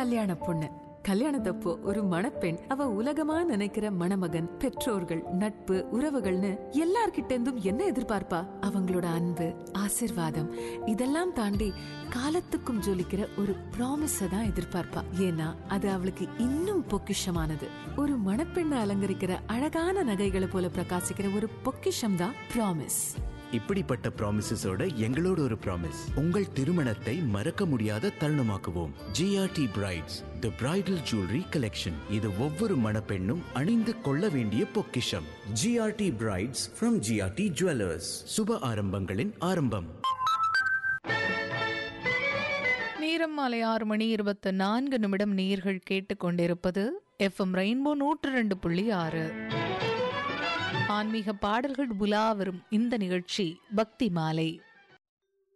கல்யாண பொண்ணு கல்யாணத்தப்போ ஒரு மணப்பெண் அவ உலகமா நினைக்கிற மணமகன் பெற்றோர்கள் நட்பு உறவுகள்னு எல்லார்கிட்ட இருந்தும் என்ன எதிர்பார்ப்பா அவங்களோட அன்பு ஆசிர்வாதம் இதெல்லாம் தாண்டி காலத்துக்கும் ஜொலிக்கிற ஒரு ப்ராமிஸ தான் எதிர்பார்ப்பா ஏன்னா அது அவளுக்கு இன்னும் பொக்கிஷமானது ஒரு மணப்பெண்ணை அலங்கரிக்கிற அழகான நகைகளை போல பிரகாசிக்கிற ஒரு பொக்கிஷம் தான் ப்ராமிஸ் இப்படிப்பட்ட ப்ராமிசஸோட எங்களோட ஒரு ப்ராமிஸ் உங்கள் திருமணத்தை மறக்க முடியாத தருணமாக்குவோம் G R T brides the bridal jewellery collection இது ஒவ்வொரு மணப்பெண்ணும் அணிந்து கொள்ள வேண்டிய பொக்கிஷம் G R T brides from G R T jewellers சுப ஆரம்பங்களின் ஆரம்பம் நேரம் மாலை ஆறு மணி இருபத்து நான்கு நிமிடம் நேர்கள் கேட்டுக்கொண்டிருப்பது எஃப்எம் ரெயின்போ நூற்று ரெண்டு புள்ளி ஆறு ஆன்மீக பாடல்கள் உலா வரும் இந்த நிகழ்ச்சி பக்தி மாலை